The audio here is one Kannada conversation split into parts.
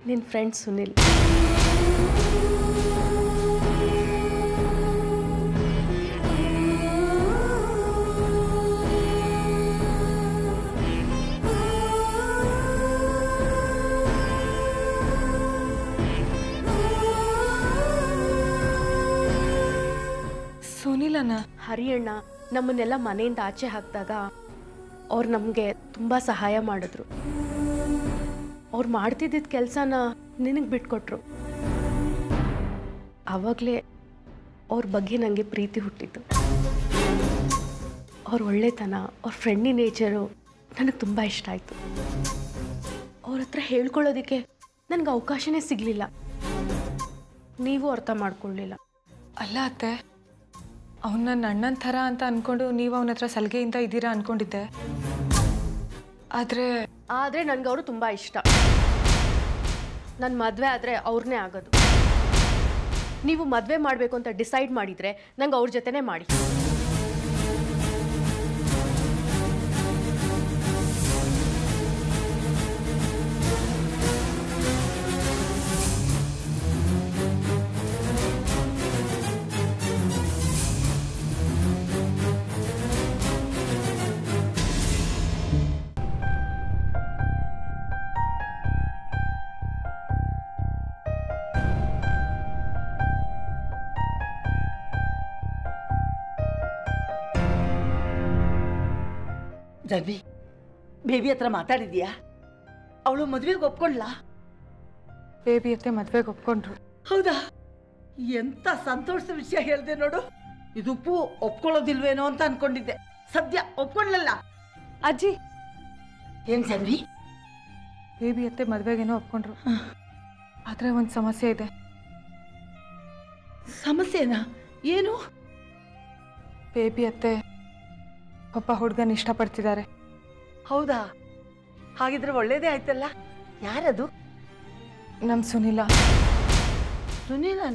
ನಿನ್ನ ಫ್ರೆಂಡ್ ಸುನಿಲ್ ಸುನಿಲನ ಹರಿಯಣ್ಣ ನಮ್ಮನ್ನೆಲ್ಲ ಮನೆಯಿಂದ ಆಚೆ ಹಾಕಿದಾಗ ಅವ್ರು ನಮಗೆ ತುಂಬ ಸಹಾಯ ಮಾಡಿದ್ರು ಅವ್ರು ಮಾಡ್ತಿದ್ದಿದ್ದ ಕೆಲಸನ ನಿನಗೆ ಬಿಟ್ಕೊಟ್ರು ಆವಾಗಲೇ ಅವ್ರ ಬಗ್ಗೆ ನನಗೆ ಪ್ರೀತಿ ಹುಟ್ಟಿದ್ದು ಅವ್ರ ಒಳ್ಳೆತನ ಅವ್ರ ಫ್ರೆಂಡ್ಲಿ ನೇಚರು ನನಗೆ ತುಂಬ ಇಷ್ಟ ಆಯಿತು ಅವ್ರ ಹತ್ರ ಹೇಳ್ಕೊಳ್ಳೋದಕ್ಕೆ ನನಗೆ ಅವಕಾಶನೇ ಸಿಗಲಿಲ್ಲ ನೀವು ಅರ್ಥ ಮಾಡ್ಕೊಳ್ಳಿಲ್ಲ ಅಲ್ಲ ಅತ್ತೆ ಅವ್ನು ನನ್ನ ಅಣ್ಣನ ಥರ ಅಂತ ಅನ್ಕೊಂಡು ನೀವು ಅವನ ಹತ್ರ ಸಲಿಗೆಯಿಂದ ಇದ್ದೀರಾ ಅನ್ಕೊಂಡಿದ್ದೆ ಆದರೆ ಆದರೆ ನನಗೆ ಅವರು ತುಂಬ ಇಷ್ಟ ನನ್ನ ಮದುವೆ ಆದರೆ ಅವ್ರನ್ನೇ ಆಗೋದು ನೀವು ಮದುವೆ ಮಾಡಬೇಕು ಅಂತ ಡಿಸೈಡ್ ಮಾಡಿದರೆ ನಂಗೆ ಅವ್ರ ಜೊತೆನೇ ಮಾಡಿ ಜಾನ್ವಿ ಬೇಬಿ ಹತ್ರ ಮಾತಾಡಿದ್ಯಾ ಅವಳು ಮದುವೆಗೆ ಒಪ್ಕೊಂಡ್ಲಾ ಬೇಬಿ ಅತ್ತೆ ಮದ್ವೆಗೆ ಒಪ್ಕೊಂಡ್ರು ಹೌದಾ ಎಂತ ಸಂತೋಷದ ವಿಷಯ ಹೇಳ್ದೆ ನೋಡು ಇದು ಪೂ ಒಪ್ಕೊಳ್ಳೋದಿಲ್ವೇನೋ ಅಂತ ಅನ್ಕೊಂಡಿದ್ದೆ ಸದ್ಯ ಒಪ್ಕೊಂಡ್ಲಲ್ಲ ಅಜ್ಜಿ ಏನ್ ಜಾನ್ವಿ ಬೇಬಿ ಅತ್ತೆ ಮದ್ವೆಗೇನೋ ಒಪ್ಕೊಂಡ್ರು ಆದರೆ ಒಂದು ಸಮಸ್ಯೆ ಇದೆ ಸಮಸ್ಯೆನಾ ಏನು ಬೇಬಿ ಅತ್ತೆ ಒಬ್ಬ ಹುಡುಗನ ಇಷ್ಟಪಡ್ತಿದ್ದಾರೆ ಹೌದಾ ಹಾಗಿದ್ರೆ ಒಳ್ಳೇದೇ ಆಯ್ತಲ್ಲ ಯಾರದು ನಮ್ಮ ಸುನಿಲ ಸುನೀಲನ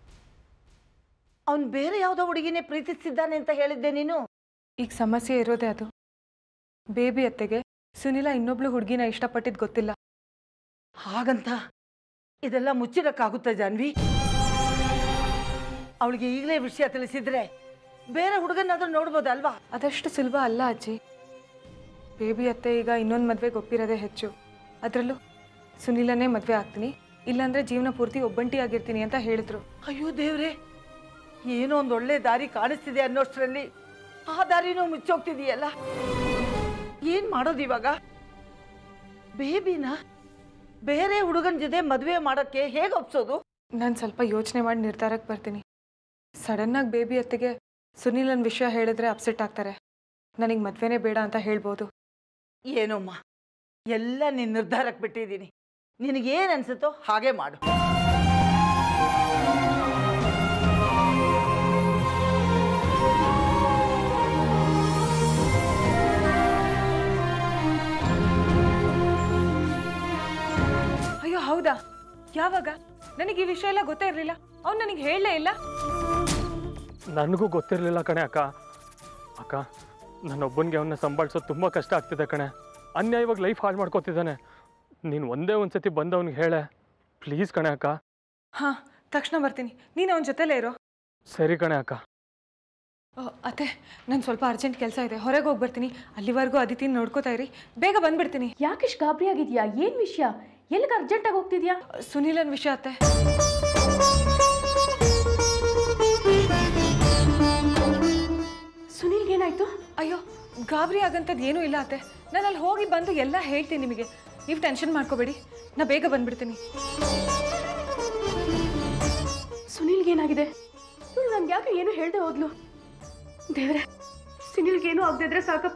ಅವನ್ ಬೇರೆ ಯಾವ್ದೋ ಹುಡುಗಿನೇ ಪ್ರೀತಿಸಿದ್ದಾನೆ ಅಂತ ಹೇಳಿದ್ದೆ ನೀನು ಈಗ ಸಮಸ್ಯೆ ಇರೋದೇ ಅದು ಬೇಬಿ ಅತ್ತೆಗೆ ಸುನಿಲ ಇನ್ನೊಬ್ಳು ಹುಡುಗಿನ ಇಷ್ಟಪಟ್ಟಿದ್ದು ಗೊತ್ತಿಲ್ಲ ಹಾಗಂತ ಇದೆಲ್ಲ ಮುಚ್ಚಿಡಕ್ಕಾಗುತ್ತಾ ಜಾನ್ವಿ ಅವಳಿಗೆ ಈಗಲೇ ವಿಷಯ ತಿಳಿಸಿದ್ರೆ ಬೇರೆ ಹುಡುಗನಾದ್ರೂ ನೋಡ್ಬೋದಲ್ವಾ ಅದಷ್ಟು ಸುಲಭ ಅಲ್ಲ ಅಜ್ಜಿ ಬೇಬಿ ಅತ್ತೆ ಈಗ ಇನ್ನೊಂದು ಮದುವೆಗೆ ಒಪ್ಪಿರೋದೇ ಹೆಚ್ಚು ಅದರಲ್ಲೂ ಸುನಿಲನೇ ಮದುವೆ ಆಗ್ತೀನಿ ಇಲ್ಲಾಂದ್ರೆ ಜೀವನ ಪೂರ್ತಿ ಒಬ್ಬಂಟಿಯಾಗಿರ್ತೀನಿ ಅಂತ ಹೇಳಿದ್ರು ಅಯ್ಯೋ ದೇವ್ರೆ ಏನೋ ಒಂದು ಒಳ್ಳೆ ದಾರಿ ಕಾಣಿಸ್ತಿದೆ ಅನ್ನೋಷ್ಟರಲ್ಲಿ ಆ ದಾರಿನೂ ಮುಚ್ಚೋಗ್ತಿದೆಯಲ್ಲ ಏನ್ ಮಾಡೋದು ಇವಾಗ ಬೇಬಿನ ಬೇರೆ ಹುಡುಗನ ಜೊತೆ ಮದುವೆ ಮಾಡೋಕ್ಕೆ ಹೇಗೆ ಒಪ್ಸೋದು ನಾನು ಸ್ವಲ್ಪ ಯೋಚನೆ ಮಾಡಿ ನಿರ್ಧಾರಕ್ಕೆ ಬರ್ತೀನಿ ಸಡನ್ನಾಗಿ ಬೇಬಿ ಅತ್ತೆಗೆ ಸುನಿಲನ್ ವಿಷಯ ಹೇಳಿದ್ರೆ ಅಪ್ಸೆಟ್ ಆಗ್ತಾರೆ ನನಗೆ ಮದುವೆನೇ ಬೇಡ ಅಂತ ಹೇಳ್ಬೋದು ಏನೋಮ್ಮ ಎಲ್ಲ ನಿನ್ನ ನಿರ್ಧಾರಕ್ಕೆ ಬಿಟ್ಟಿದ್ದೀನಿ ನಿನಗೇನು ಅನ್ಸುತ್ತೋ ಹಾಗೆ ಮಾಡು ಅಯ್ಯೋ ಹೌದಾ ಯಾವಾಗ ನನಗೆ ಈ ವಿಷಯ ಎಲ್ಲ ಗೊತ್ತೇ ಇರಲಿಲ್ಲ ಅವ್ನು ನನಗೆ ಹೇಳಲೇ ಇಲ್ಲ ನನಗೂ ಗೊತ್ತಿರಲಿಲ್ಲ ಕಣೆ ಅಕ್ಕ ಅಕ್ಕ ನನ್ನೊಬ್ಬನಿಗೆ ಅವನ್ನ ಸಂಭಾಳಿಸೋದು ತುಂಬ ಕಷ್ಟ ಆಗ್ತಿದೆ ಕಣೆ ಅನ್ಯಾಯವಾಗಿ ಲೈಫ್ ಹಾಳು ಮಾಡ್ಕೋತಿದ್ದಾನೆ ನೀನು ಒಂದೇ ಒಂದು ಸತಿ ಬಂದು ಅವ್ನಿಗೆ ಹೇಳೆ ಪ್ಲೀಸ್ ಕಣೆ ಅಕ್ಕ ಹಾಂ ತಕ್ಷಣ ಬರ್ತೀನಿ ನೀನು ಅವನ ಜೊತೆಲೇ ಇರೋ ಸರಿ ಕಣೆ ಅಕ್ಕ ಓ, ಅತ್ತೆ ನಾನು ಸ್ವಲ್ಪ ಅರ್ಜೆಂಟ್ ಕೆಲಸ ಇದೆ ಹೊರಗೆ ಹೋಗಿ ಬರ್ತೀನಿ ಅಲ್ಲಿವರೆಗೂ ಅದಿತಿನ ನೋಡ್ಕೋತಾ ಇರಿ ಬೇಗ ಬಂದ್ಬಿಡ್ತೀನಿ ಯಾಕಿಷ್ಟು ಗಾಬರಿ ಆಗಿದ್ಯಾ ಏನು ವಿಷಯ ಎಲ್ಲಿಗೆ ಅರ್ಜೆಂಟಾಗಿ ಹೋಗ್ತಿದ್ಯಾ ಸುನೀಲನ್ ವಿಷಯ ಅತ್ತೆ ಸುನಿಲ್ಗೆ ಏನಾಯ್ತು ಅಯ್ಯೋ ಗಾಬರಿ ಆಗಂಥದ್ದು ಏನೂ ಇಲ್ಲ ಅತ್ತೆ ನಾನು ಅಲ್ಲಿ ಹೋಗಿ ಬಂದು ಎಲ್ಲ ಹೇಳ್ತೀನಿ ನಿಮಗೆ ನೀವು ಟೆನ್ಷನ್ ಮಾಡ್ಕೋಬೇಡಿ ನಾ ಬೇಗ ಬಂದ್ಬಿಡ್ತೀನಿ ಸುನಿಲ್ಗೆ ಏನಾಗಿದೆ ಇವಳು ನನ್ಗೆ ಯಾಕೆ ಏನು ಹೇಳ್ದೆ ಹೋದ್ಲು ದೇವ್ರೆ ಸುನಿಲ್ಗೆ ಏನೂ ಆಗದಿದ್ರೆ ಸಾಕಪ್ಪ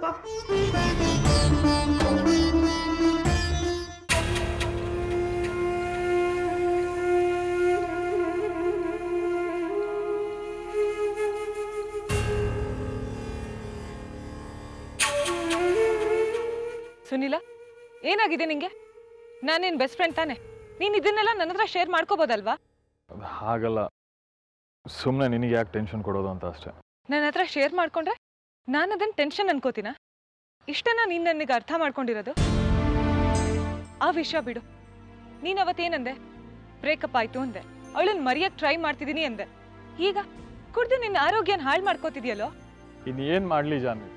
ಸುನೀಲ ಏನಾಗಿದೆ ನಿಂಗೆ ನಾನೇನು ಬೆಸ್ಟ್ ಫ್ರೆಂಡ್ ತಾನೆ ನೀನು ಇದನ್ನೆಲ್ಲ ನನ್ನ ಹತ್ರ ಶೇರ್ ಮಾಡ್ಕೋಬೋದಲ್ವಾ ಅದು ಹಾಗಲ್ಲ ಸುಮ್ಮನೆ ನಿನಗೆ ಯಾಕೆ ಟೆನ್ಷನ್ ಕೊಡೋದು ಅಂತ ಅಷ್ಟೇ ನನ್ನ ಹತ್ರ ಶೇರ್ ಮಾಡ್ಕೊಂಡ್ರೆ ನಾನು ಅದನ್ನ ಟೆನ್ಷನ್ ಅನ್ಕೋತೀನ ಇಷ್ಟೇನಾ ನೀನು ನನಗೆ ಅರ್ಥ ಮಾಡ್ಕೊಂಡಿರೋದು ಆ ವಿಷಯ ಬಿಡು ನೀನ್ ಅವತ್ತೇನಂದೆ ಬ್ರೇಕಪ್ ಆಯ್ತು ಅಂದೆ ಅವಳನ್ನ ಮರಿಯಕ್ ಟ್ರೈ ಮಾಡ್ತಿದ್ದೀನಿ ಅಂದೆ ಈಗ ಕುಡ್ದು ನಿನ್ನ ಆರೋಗ್ಯನ ಹಾಳು ಮಾಡ್ಕೋತಿದ್ಯಲ್ಲೋ ಇನ್ನೇನ್ ಮಾಡ್ಲಿ ಜಾನ್ವಿ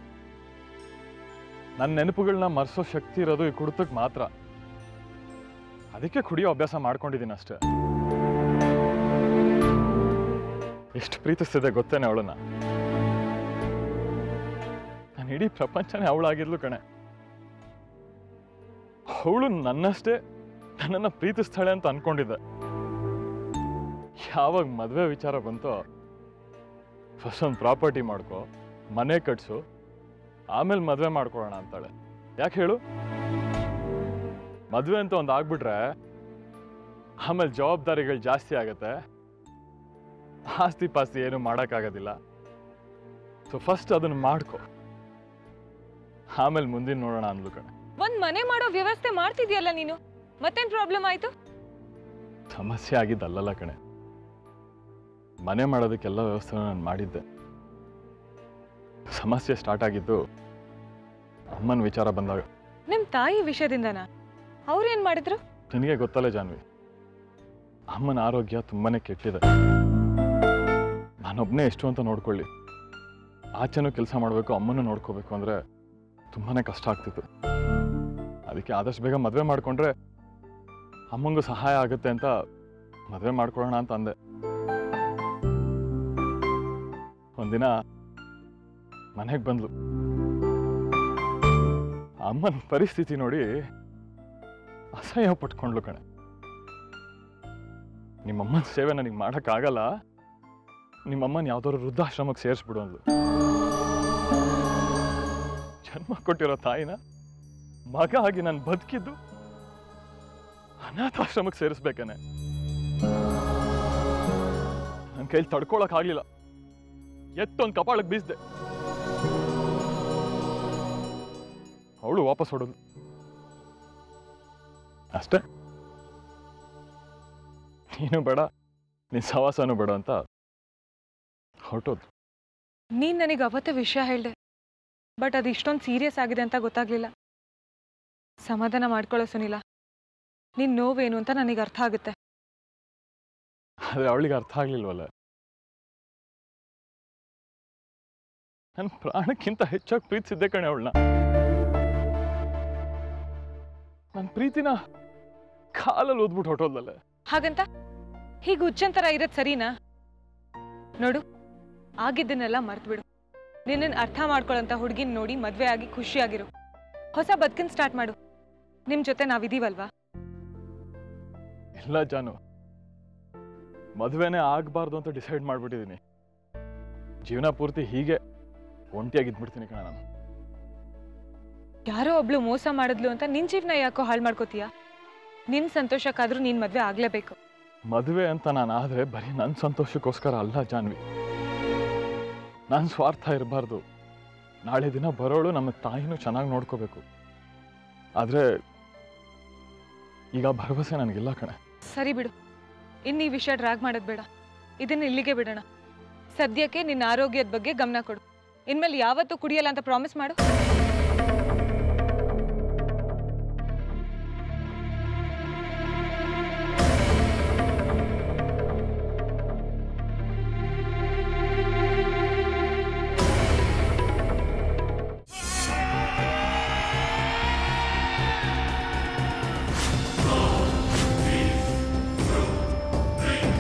ನನ್ನ ನೆನಪುಗಳನ್ನ ಮರೆಸೋ ಶಕ್ತಿ ಇರೋದು ಈ ಕುಡಿತಕ್ಕೆ ಮಾತ್ರ ಅದಕ್ಕೆ ಕುಡಿಯೋ ಅಭ್ಯಾಸ ಮಾಡ್ಕೊಂಡಿದ್ದೀನಿ ಅಷ್ಟೇ ಎಷ್ಟು ಪ್ರೀತಿಸ್ತಿದೆ ಗೊತ್ತೇನೆ ಅವಳನ್ನ ನಾನು ಇಡೀ ಪ್ರಪಂಚನೇ ಅವಳಾಗಿದ್ಲು ಕಣೆ ಅವಳು ನನ್ನಷ್ಟೇ ನನ್ನನ್ನು ಪ್ರೀತಿಸ್ತಾಳೆ ಅಂತ ಅನ್ಕೊಂಡಿದ್ದೆ ಯಾವಾಗ ಮದುವೆ ವಿಚಾರ ಬಂತೋ ಫಸ್ಟ್ ಒಂದು ಪ್ರಾಪರ್ಟಿ ಮಾಡ್ಕೊ ಮನೆ ಕಟ್ಸು ಆಮೇಲೆ ಮದುವೆ ಮಾಡ್ಕೊಳ್ಳೋಣ ಅಂತಾಳೆ ಯಾಕೆ ಹೇಳು ಮದುವೆ ಅಂತ ಒಂದು ಆಗ್ಬಿಟ್ರೆ ಆಮೇಲೆ ಜವಾಬ್ದಾರಿಗಳು ಜಾಸ್ತಿ ಆಗತ್ತೆ ಆಸ್ತಿ ಪಾಸ್ತಿ ಏನು ಮಾಡೋಕ್ಕಾಗೋದಿಲ್ಲ ಸೊ ಫಸ್ಟ್ ಅದನ್ನು ಮಾಡ್ಕೊ ಆಮೇಲೆ ಮುಂದಿನ ನೋಡೋಣ ಅಂದ್ಲು ಕಣೆ ಒಂದ್ ಮನೆ ಮಾಡೋ ವ್ಯವಸ್ಥೆ ಮಾಡ್ತಿದ್ಯಲ್ಲ ನೀನು ಮತ್ತೇನ್ ಪ್ರಾಬ್ಲಮ್ ಆಯ್ತು ಸಮಸ್ಯೆ ಆಗಿದ್ದಲ್ಲ ಕಣೆ ಮನೆ ಮಾಡೋದಕ್ಕೆಲ್ಲ ವ್ಯವಸ್ಥೆ ನಾನು ಮಾಡಿದ್ದೆ ಸಮಸ್ಯೆ ಸ್ಟಾರ್ಟ್ ಆಗಿದ್ದು ಅಮ್ಮನ ವಿಚಾರ ಬಂದಾಗ ನಿಮ್ ತಾಯಿ ವಿಷಯದಿಂದನಾ ಅವ್ರೇನ್ ಮಾಡಿದ್ರು ನಿನಗೆ ಗೊತ್ತಲ್ಲ ಜಾನ್ವಿ ಅಮ್ಮನ ಆರೋಗ್ಯ ತುಂಬಾನೇ ಕೆಟ್ಟಿದೆ ನಾನೊಬ್ಬನೇ ಎಷ್ಟು ಅಂತ ನೋಡ್ಕೊಳ್ಳಿ ಆಚೆನೂ ಕೆಲಸ ಮಾಡಬೇಕು ಅಮ್ಮನೂ ನೋಡ್ಕೋಬೇಕು ಅಂದರೆ ತುಂಬಾನೇ ಕಷ್ಟ ಆಗ್ತಿತ್ತು ಅದಕ್ಕೆ ಆದಷ್ಟು ಬೇಗ ಮದುವೆ ಮಾಡಿಕೊಂಡ್ರೆ ಅಮ್ಮಂಗೂ ಸಹಾಯ ಆಗುತ್ತೆ ಅಂತ ಮದುವೆ ಮಾಡ್ಕೊಳ್ಳೋಣ ಅಂತ ಅಂದೆ ಒಂದಿನ ಮನೆಗೆ ಬಂದ್ಲು ಅಮ್ಮನ ಪರಿಸ್ಥಿತಿ ನೋಡಿ ಅಸಹ್ಯ ಪಟ್ಕೊಂಡ್ಲು ಕಣೆ ನಿಮ್ಮಮ್ಮನ ಸೇವೆ ನನಗೆ ಮಾಡೋಕ್ಕಾಗಲ್ಲ ನಿಮ್ಮಮ್ಮನ ಯಾವ್ದಾದ್ರು ವೃದ್ಧಾಶ್ರಮಕ್ಕೆ ಸೇರಿಸ್ಬಿಡು ಅಂದ್ಲು ಜನ್ಮ ಕೊಟ್ಟಿರೋ ತಾಯಿನ ಮಗ ಆಗಿ ನಾನು ಬದುಕಿದ್ದು ಅನಾಥಾಶ್ರಮಕ್ಕೆ ಸೇರಿಸ್ಬೇಕನೆ ನನ್ನ ಕೈಲಿ ತಡ್ಕೊಳಕ್ ಆಗ್ಲಿಲ್ಲ ಎತ್ತೊಂದು ಕಪಾಳಕ್ಕೆ ಬೀಸ್ದೆ ಅವಳು ವಾಪಸ್ ಹೊಡೋದು ಅಷ್ಟೇ ನೀನು ಬೇಡ ನಿನ್ ಸವಾಸನೂ ಬೇಡ ಅಂತ ಹೊರಟೋದು ನೀನ್ ನನಗೆ ಅವತ್ತೇ ವಿಷಯ ಹೇಳ್ದೆ ಬಟ್ ಅದು ಇಷ್ಟೊಂದು ಸೀರಿಯಸ್ ಆಗಿದೆ ಅಂತ ಗೊತ್ತಾಗ್ಲಿಲ್ಲ ಸಮಾಧಾನ ಮಾಡ್ಕೊಳ್ಳೋ ಸುನಿಲ ನಿನ್ ನೋವೇನು ಅಂತ ನನಗೆ ಅರ್ಥ ಆಗುತ್ತೆ ಆದ್ರೆ ಅವಳಿಗೆ ಅರ್ಥ ಆಗ್ಲಿಲ್ವಲ್ಲ ನನ್ನ ಪ್ರಾಣಕ್ಕಿಂತ ಹೆಚ್ಚಾಗಿ ಪ್ರೀತಿಸಿದ್ದೆ ಕಣೆ ಅವಳನ್ನ ನನ್ನ ಪ್ರೀತಿನ ಕಾಲಲ್ಲಿ ಓದ್ಬಿಟ್ಟು ಹೊಟ್ಟೋದ್ಲಲ್ಲ ಹಾಗಂತ ಹೀಗೆ ಹುಚ್ಚಂತರ ಇರೋದ್ ಸರಿನಾ ನೋಡು ಆಗಿದ್ದನ್ನೆಲ್ಲ ಮರ್ತ್ಬಿಡು ನಿನ್ನನ್ ಅರ್ಥ ಮಾಡ್ಕೊಳ್ಳೋಂಥ ಹುಡುಗಿನ ನೋಡಿ ಮದ್ವೆ ಆಗಿ ಖುಷಿಯಾಗಿರು ಹೊಸ ಬದುಕನ್ ಸ್ಟಾರ್ಟ್ ಮಾಡು ನಿಮ್ ಜೊತೆ ನಾವಿದೀವಲ್ವಾ ಇಲ್ಲ ಜಾನು ಮದುವೆನೇ ಆಗ್ಬಾರ್ದು ಅಂತ ಡಿಸೈಡ್ ಮಾಡ್ಬಿಟ್ಟಿದ್ದೀನಿ ಜೀವನ ಪೂರ್ತಿ ಹೀಗೆ ಒಂಟಿಯಾಗಿ ಇದ್ಬಿಡ್ತೀನಿ ಕಣ ನಾನು ಯಾರೋ ಒಬ್ಳು ಮೋಸ ಮಾಡಿದ್ಲು ಅಂತ ನಿನ್ ಜೀವನ ಯಾಕೋ ಹಾಳು ಮಾಡ್ಕೋತೀಯ ನಿನ್ ಸಂತೋಷಕ್ಕಾದ್ರೂ ನೀನ್ ಮದ್ವೆ ಆಗ್ಲೇಬೇಕು ಮದುವೆ ಅಂತ ನಾನು ಆದ್ರೆ ಬರೀ ನನ್ನ ಸಂತೋಷಕ್ಕೋಸ್ಕರ ಅಲ್ಲ ಜಾನ್ವಿ ನನ್ನ ಸ್ವಾರ್ಥ ಇರಬಾರ್ದು ನಾಳೆ ದಿನ ಬರೋಳು ನಮ್ಮ ತಾಯಿನೂ ಚೆನ್ನಾಗಿ ನೋಡ್ಕೋಬೇಕು ಆದ್ರೆ ಈಗ ಭರವಸೆ ನನಗಿಲ್ಲ ಕಣೆ ಸರಿ ಬಿಡು ಇನ್ನು ಈ ವಿಷಯ ಡ್ರಾಗ್ ಮಾಡೋದ್ ಬೇಡ ಇದನ್ನ ಇಲ್ಲಿಗೆ ಬಿಡೋಣ ಸದ್ಯಕ್ಕೆ ನಿನ್ನ ಆರೋಗ್ಯದ ಬಗ್ಗೆ ಗಮನ ಕೊಡು ಇನ್ಮೇಲೆ ಯಾವತ್ತೂ ಕುಡಿಯಲ್ಲ ಅಂತ ಪ್ರಾಮಿಸ್ ಮಾಡು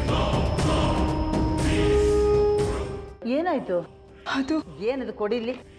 ಏನಾಯ್ತು ಅದು ಏನದು ಕೊಡಿಲಿ